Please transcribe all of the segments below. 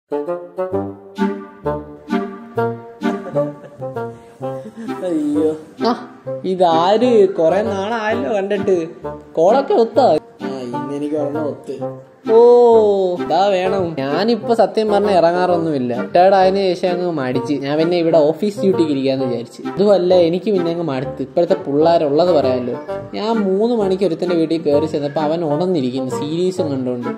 അയ്യോ ആ ഇതാര് കൊറേ നാളായല്ലോ കണ്ടിട്ട് കോളൊക്കെ ഒത്താ ആ ഇന്ന് എനിക്ക് ഒരെണ്ണം ഒത്ത് ഓ ഇതാ വേണം ഞാനിപ്പോ സത്യം പറഞ്ഞ ഇറങ്ങാറൊന്നുമില്ല റിട്ടയർഡ് ആയതിനു ശേഷം അങ്ങ് മടിച്ച് ഞാൻ പിന്നെ ഇവിടെ ഓഫീസ് ഡ്യൂട്ടിക്ക് ഇരിക്കാന്ന് വിചാരിച്ചു അതുമല്ല എനിക്ക് പിന്നെ അങ്ങ് മടുത്ത് ഇപ്പോഴത്തെ പിള്ളേരുള്ളത് പറയാമല്ലോ ഞാൻ മൂന്ന് മണിക്ക് ഒരുത്തന്റെ വീട്ടിൽ കയറി ചെന്നപ്പോ അവൻ ഉണർന്നിരിക്കുന്നു സീരീസും കണ്ടുകൊണ്ട്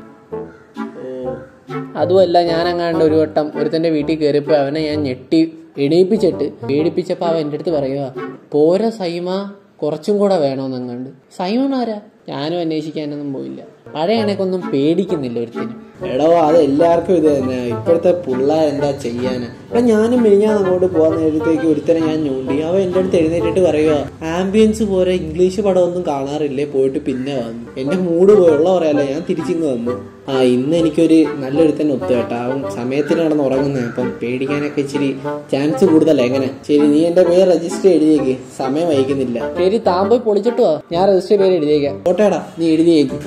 ഓ അതുമല്ല ഞാൻ അങ്ങാണ്ട് ഒരു വട്ടം ഒരുത്തന്റെ വീട്ടിൽ കയറിയപ്പോ അവനെ ഞാൻ ഞെട്ടി എണീപ്പിച്ചിട്ട് പേടിപ്പിച്ചപ്പോ അവൻ എൻ്റെ അടുത്ത് പറയുക പോര സൈമ കുറച്ചും കൂടെ വേണമെന്നങ്ങാണ്ട് സൈമൺ ആരാ ഞാനും അന്വേഷിക്കാനൊന്നും പോയില്ല പഴയ കണക്കൊന്നും പേടിക്കുന്നില്ല ഒരുത്തിനും എടോ അത് എല്ലാവർക്കും ഇത് തന്നെ ഇപ്പോഴത്തെ പിള്ളേർ എന്താ ചെയ്യാന് എടാ ഞാനും മിനിഞ്ഞാൻ അങ്ങോട്ട് പോകാൻ നേരത്തേക്ക് ഒരുത്തനെ ഞാൻ ഞൂണ്ടി അവ എൻ്റെ അടുത്ത് എഴുന്നേറ്റിട്ട് പറയുക ആംബിയൻസ് പോരെ ഇംഗ്ലീഷ് പടമൊന്നും കാണാറില്ലേ പോയിട്ട് പിന്നെ വന്നു എന്റെ മൂഡ് പോയി ഉള്ള പറയാല്ല ഞാൻ തിരിച്ചിങ്ങ് വന്നു ആ ഇന്ന് എനിക്കൊരു നല്ലൊരുത്തന്നെ ഒത്തു കേട്ടാ അവൻ സമയത്തിന് കിടന്ന് ഉറങ്ങുന്നേ അപ്പം പേടിക്കാനൊക്കെ ഇച്ചിരി ചാൻസ് കൂടുതലാ എങ്ങനെ ശരി നീ എന്റെ പേര് രജിസ്റ്റർ എഴുതിയേക്ക് സമയം വൈകുന്നില്ല ശരി താൻ പോയി പൊളിച്ചിട്ട് വാ ഞാൻ രജിസ്റ്റർ പേര് എഴുതിയേക്കാം ഓട്ടേടാ നീ എഴുതിയേക്ക്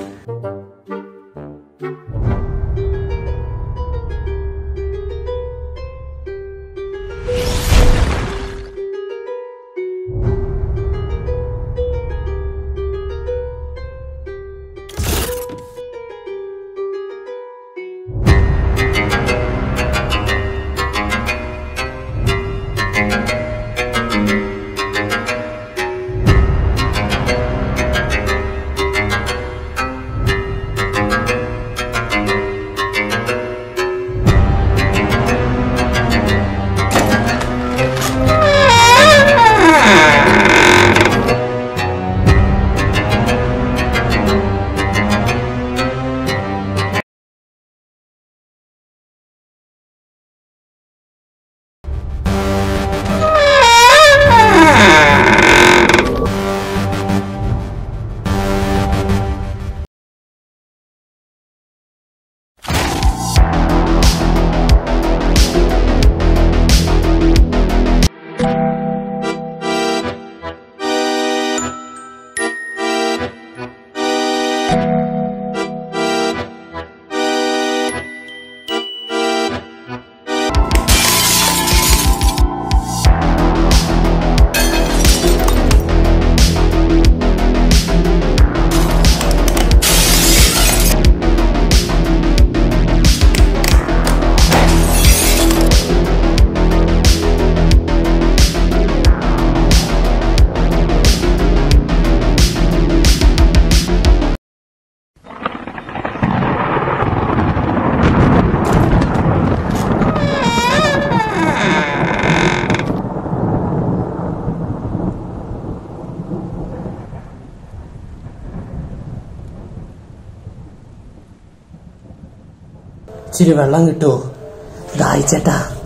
ഇച്ചിരി വെള്ളം കിട്ടുമോ ദാഹിച്ചേട്ടാ